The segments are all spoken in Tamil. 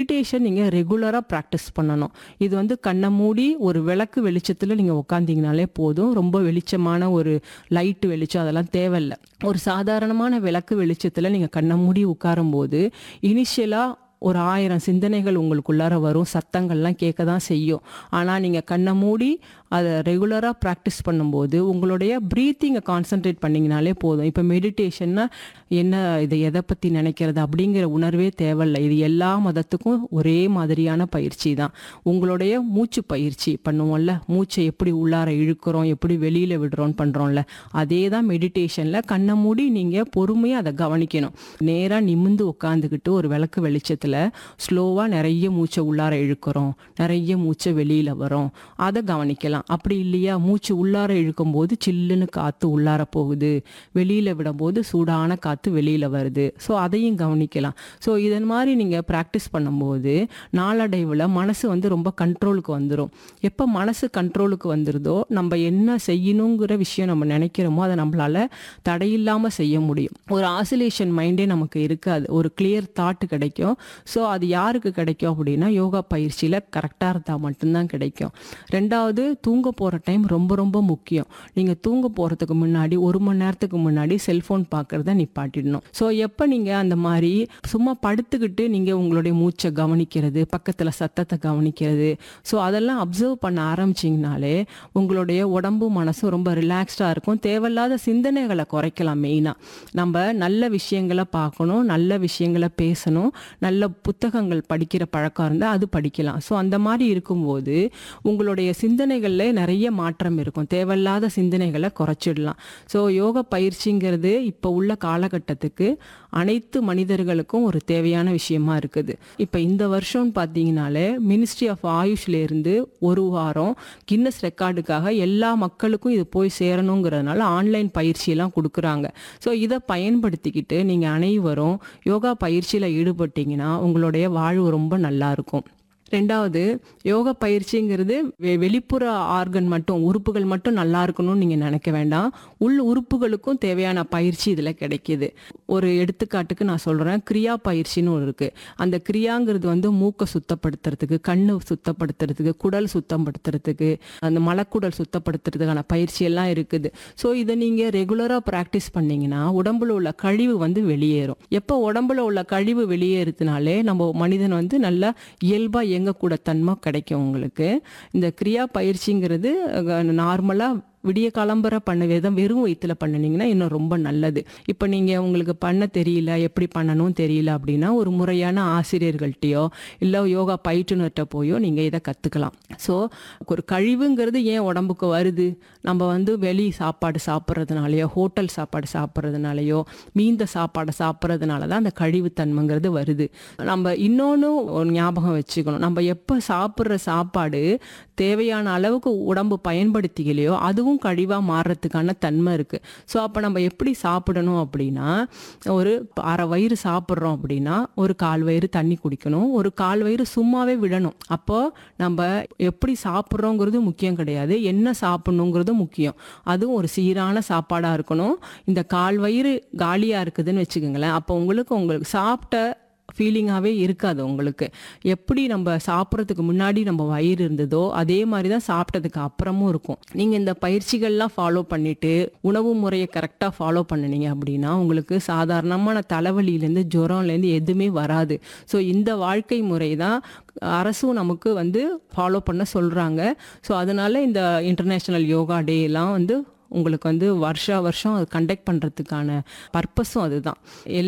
மெடிடேஷன் நீங்கள் ரெகுலராக ப்ராக்டிஸ் பண்ணணும் இது வந்து கண்ணை மூடி ஒரு விளக்கு வெளிச்சத்தில் நீங்கள் உட்காந்திங்கனாலே போதும் ரொம்ப வெளிச்சமான ஒரு லைட்டு வெளிச்சம் அதெல்லாம் தேவையில்லை ஒரு சாதாரணமான விளக்கு வெளிச்சத்தில் நீங்கள் கண்ணை மூடி உட்காரும்போது இனிஷியலாக ஒரு ஆயிரம் சிந்தனைகள் உங்களுக்குள்ளார வரும் சத்தங்கள்லாம் கேட்க தான் செய்யும் ஆனால் நீங்கள் கண்ணை மூடி அதை ரெகுலராக ப்ராக்டிஸ் பண்ணும்போது உங்களுடைய ப்ரீத்திங்கை கான்சென்ட்ரேட் பண்ணிங்கனாலே போதும் இப்போ மெடிடேஷன்னா என்ன இதை எதை பற்றி நினைக்கிறது அப்படிங்கிற உணர்வே தேவையில்லை இது எல்லா மதத்துக்கும் ஒரே மாதிரியான பயிற்சி தான் உங்களுடைய மூச்சு பயிற்சி பண்ணுவோம்ல மூச்சை எப்படி உள்ளார இழுக்கிறோம் எப்படி வெளியில் விடுறோம் பண்ணுறோம்ல அதே தான் மெடிடேஷனில் கண்ணை மூடி நீங்கள் பொறுமையாக அதை கவனிக்கணும் நேராக நிமிந்து உட்காந்துக்கிட்டு ஒரு விளக்கு வெளிச்சத்தில் ஸ்லோவாக நிறைய மூச்சை உள்ளார இழுக்கிறோம் நிறைய மூச்சை வெளியில் வரோம் அதை கவனிக்கலாம் அப்படி இல்லையா மூச்சு உள்ளார இழுக்கும்போது சில்லுன்னு காற்று உள்ளார போகுது வெளியில் விடும்போது சூடான காற்று வெளியில் வருது ஸோ அதையும் கவனிக்கலாம் ஸோ இதன் மாதிரி நீங்கள் ப்ராக்டிஸ் பண்ணும்போது நாளடைவில் மனசு வந்து ரொம்ப கண்ட்ரோலுக்கு வந்துடும் எப்போ மனசு கண்ட்ரோலுக்கு வந்துருதோ நம்ம என்ன செய்யணுங்கிற விஷயம் நம்ம நினைக்கிறோமோ அதை நம்மளால தடையில்லாமல் செய்ய முடியும் ஒரு ஆசிலேஷன் மைண்டே நமக்கு இருக்காது ஒரு கிளியர் தாட் கிடைக்கும் ஸோ அது யாருக்கு கிடைக்கும் அப்படின்னா யோகா பயிற்சியில் கரெக்டாக இருந்தால் மட்டும்தான் கிடைக்கும் ரெண்டாவது தூங்க போகிற டைம் ரொம்ப ரொம்ப முக்கியம் நீங்கள் தூங்க போகிறதுக்கு முன்னாடி ஒரு மணி நேரத்துக்கு முன்னாடி செல்ஃபோன் பார்க்குறத நிப்பாட்டிடணும் ஸோ எப்போ நீங்கள் அந்த மாதிரி சும்மா படுத்துக்கிட்டு நீங்கள் உங்களுடைய மூச்சை கவனிக்கிறது பக்கத்தில் சத்தத்தை கவனிக்கிறது ஸோ அதெல்லாம் அப்சர்வ் பண்ண ஆரம்பிச்சிங்கனாலே உங்களுடைய உடம்பு மனசும் ரொம்ப ரிலாக்ஸ்டாக இருக்கும் தேவையில்லாத சிந்தனைகளை குறைக்கலாம் மெயினாக நம்ம நல்ல விஷயங்களை பார்க்கணும் நல்ல விஷயங்களை பேசணும் நல்ல புத்தகங்கள் படிக்கிற பழக்கம் இருந்தால் அது படிக்கலாம் ஸோ அந்த மாதிரி இருக்கும்போது உங்களுடைய சிந்தனைகளில் நிறைய மாற்றம் இருக்கும் தேவையில்லாத சிந்தனைகளை குறைச்சிடலாம் ஸோ யோக பயிற்சிங்கிறது இப்போ உள்ள காலகட்டத்துக்கு அனைத்து மனிதர்களுக்கும் ஒரு தேவையான விஷயமா இருக்குது இப்போ இந்த வருஷம்னு பார்த்தீங்கனாலே மினிஸ்ட்ரி ஆஃப் ஆயுஷ்லேருந்து ஒரு வாரம் கின்னஸ் ரெக்கார்டுக்காக எல்லா மக்களுக்கும் இது போய் சேரணுங்கிறதுனால ஆன்லைன் பயிற்சியெல்லாம் கொடுக்குறாங்க ஸோ இதை பயன்படுத்திக்கிட்டு நீங்கள் அனைவரும் யோகா பயிற்சியில் ஈடுபட்டீங்கன்னா உங்களுடைய வாழ்வு ரொம்ப நல்லா இருக்கும் ரெண்டாவது யோகா பயிற்சிங்கிறது வெ- வெளிப்புற ஆர்கன் மட்டும் உறுப்புகள் மட்டும் நல்லா இருக்கணும்னு நீங்கள் நினைக்க வேண்டாம் உள் உறுப்புகளுக்கும் தேவையான பயிற்சி இதில் கிடைக்கிது ஒரு எடுத்துக்காட்டுக்கு நான் சொல்கிறேன் கிரியா பயிற்சின்னு ஒரு இருக்குது அந்த கிரியாங்கிறது வந்து மூக்கை சுத்தப்படுத்துறதுக்கு கண்ணு சுத்தப்படுத்துறதுக்கு குடல் சுத்தப்படுத்துறதுக்கு அந்த மலக்குடல் சுத்தப்படுத்துறதுக்கான பயிற்சி எல்லாம் இருக்குது ஸோ இதை நீங்கள் ரெகுலராக ப்ராக்டிஸ் பண்ணீங்கன்னா உடம்புல உள்ள கழிவு வந்து வெளியேறும் எப்போ உடம்புல உள்ள கழிவு வெளியேறுதுனாலே நம்ம மனிதன் வந்து நல்லா இயல்பாக இயங்கக்கூட தன்மை கிடைக்கும் உங்களுக்கு இந்த கிரியா பயிற்சிங்கிறது நார்மலாக விடிய காலம்பர பண்ண விதம் வெறும் வயிற்றுல பண்ணினீங்கன்னா இன்னும் ரொம்ப நல்லது இப்போ நீங்கள் உங்களுக்கு பண்ண தெரியல எப்படி பண்ணணும் தெரியல அப்படின்னா ஒரு முறையான ஆசிரியர்கள்ட்டையோ இல்லை யோகா பயிற்றுனர்கிட்ட போயோ நீங்கள் இதை கற்றுக்கலாம் ஸோ ஒரு கழிவுங்கிறது ஏன் உடம்புக்கு வருது நம்ம வந்து வெளி சாப்பாடு சாப்பிட்றதுனாலையோ ஹோட்டல் சாப்பாடு சாப்பிட்றதுனாலையோ மீந்த சாப்பாடை சாப்பிட்றதுனால தான் அந்த கழிவுத்தன்மைங்கிறது வருது நம்ம இன்னொன்று ஒரு ஞாபகம் வச்சுக்கணும் நம்ம எப்போ சாப்பிட்ற சாப்பாடு தேவையான அளவுக்கு உடம்பு பயன்படுத்திக்கலையோ அதுவும் கழிவாக மாறுறதுக்கான தன்மை இருக்குது ஸோ அப்போ நம்ம எப்படி சாப்பிடணும் அப்படின்னா ஒரு அரை வயிறு சாப்பிட்றோம் அப்படின்னா ஒரு கால் வயிறு தண்ணி குடிக்கணும் ஒரு கால் வயிறு சும்மாவே விடணும் அப்போ நம்ம எப்படி சாப்பிட்றோங்கிறது முக்கியம் கிடையாது என்ன சாப்பிடணுங்கிறது முக்கியம் அதுவும் ஒரு சீரான சாப்பாடாக இருக்கணும் இந்த கால் வயிறு காலியாக இருக்குதுன்னு வச்சுக்கோங்களேன் அப்போ உங்களுக்கு உங்களுக்கு சாப்பிட்ட ஃபீலிங்காகவே இருக்காது உங்களுக்கு எப்படி நம்ம சாப்பிட்றதுக்கு முன்னாடி நம்ம வயிறு இருந்ததோ அதே மாதிரி தான் சாப்பிட்டதுக்கு அப்புறமும் இருக்கும் நீங்கள் இந்த பயிற்சிகள்லாம் ஃபாலோ பண்ணிட்டு உணவு முறையை கரெக்டாக ஃபாலோ பண்ணினீங்க அப்படின்னா உங்களுக்கு சாதாரணமான தலைவலியிலேருந்து ஜுரம்லேருந்து எதுவுமே வராது ஸோ இந்த வாழ்க்கை முறை தான் அரசும் நமக்கு வந்து ஃபாலோ பண்ண சொல்கிறாங்க ஸோ அதனால இந்த இன்டர்நேஷ்னல் யோகா டே எல்லாம் வந்து உங்களுக்கு வந்து வருஷா வருஷம் அது கண்டக்ட் பண்ணுறதுக்கான பர்பஸும் அதுதான்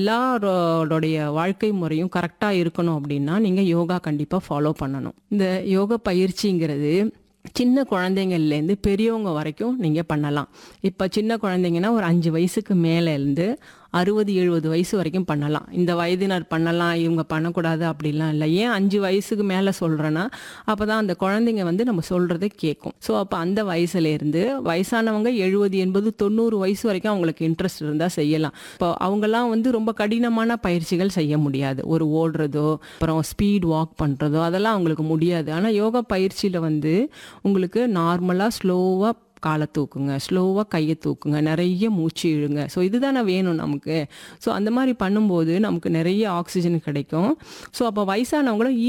எல்லாரோடைய வாழ்க்கை முறையும் கரெக்டாக இருக்கணும் அப்படின்னா நீங்கள் யோகா கண்டிப்பாக ஃபாலோ பண்ணணும் இந்த யோகா பயிற்சிங்கிறது சின்ன குழந்தைங்கள்லேருந்து பெரியவங்க வரைக்கும் நீங்கள் பண்ணலாம் இப்போ சின்ன குழந்தைங்கன்னா ஒரு அஞ்சு வயசுக்கு மேலேருந்து அறுபது எழுபது வயசு வரைக்கும் பண்ணலாம் இந்த வயதினர் பண்ணலாம் இவங்க பண்ணக்கூடாது அப்படிலாம் இல்லை ஏன் அஞ்சு வயசுக்கு மேலே சொல்கிறேன்னா அப்போ தான் அந்த குழந்தைங்க வந்து நம்ம சொல்கிறத கேட்கும் ஸோ அப்போ அந்த வயசுலேருந்து வயசானவங்க எழுபது எண்பது தொண்ணூறு வயசு வரைக்கும் அவங்களுக்கு இன்ட்ரெஸ்ட் இருந்தால் செய்யலாம் இப்போ அவங்கெல்லாம் வந்து ரொம்ப கடினமான பயிற்சிகள் செய்ய முடியாது ஒரு ஓடுறதோ அப்புறம் ஸ்பீட் வாக் பண்ணுறதோ அதெல்லாம் அவங்களுக்கு முடியாது ஆனால் யோகா பயிற்சியில் வந்து உங்களுக்கு நார்மலாக ஸ்லோவாக காலை தூக்குங்க ஸ்லோவாக கையை தூக்குங்க நிறைய மூச்சு இழுங்க ஸோ இதுதானே வேணும் நமக்கு ஸோ அந்த மாதிரி பண்ணும்போது நமக்கு நிறைய ஆக்சிஜன் கிடைக்கும் ஸோ அப்போ வயசானவங்களும்